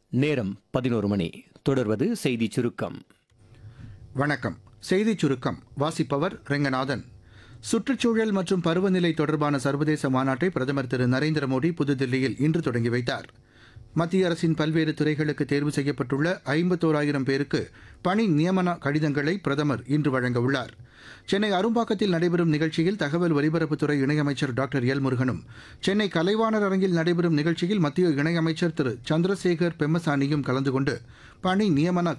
நேரம் பதினோரு மணி தொடர்வது செய்திச் சுருக்கம் வணக்கம் செய்திச் சுருக்கம் வாசிப்பவர் ரெங்கநாதன் சுற்றுச்சூழல் மற்றும் பருவநிலை தொடர்பான சர்வதேச மாநாட்டை பிரதமர் திரு நரேந்திர மோடி புதுதில்லியில் இன்று தொடங்கி வைத்தார் மத்திய அரசின் பல்வேறு துறைகளுக்கு தேர்வு செய்யப்பட்டுள்ள ஐம்பத்தோராயிரம் பேருக்கு பணி நியமன கடிதங்களை பிரதமர் இன்று வழங்க உள்ளார் சென்னை அரும்பாக்கத்தில் நடைபெறும் நிகழ்ச்சியில் தகவல் ஒலிபரப்புத்துறை இணையமைச்சர் டாக்டர் எல் முருகனும் சென்னை கலைவாணர் அரங்கில் நடைபெறும் நிகழ்ச்சியில் மத்திய இணையமைச்சர் திரு சந்திரசேகர் பெம்மசானியும் கலந்து கொண்டு பணி நியமன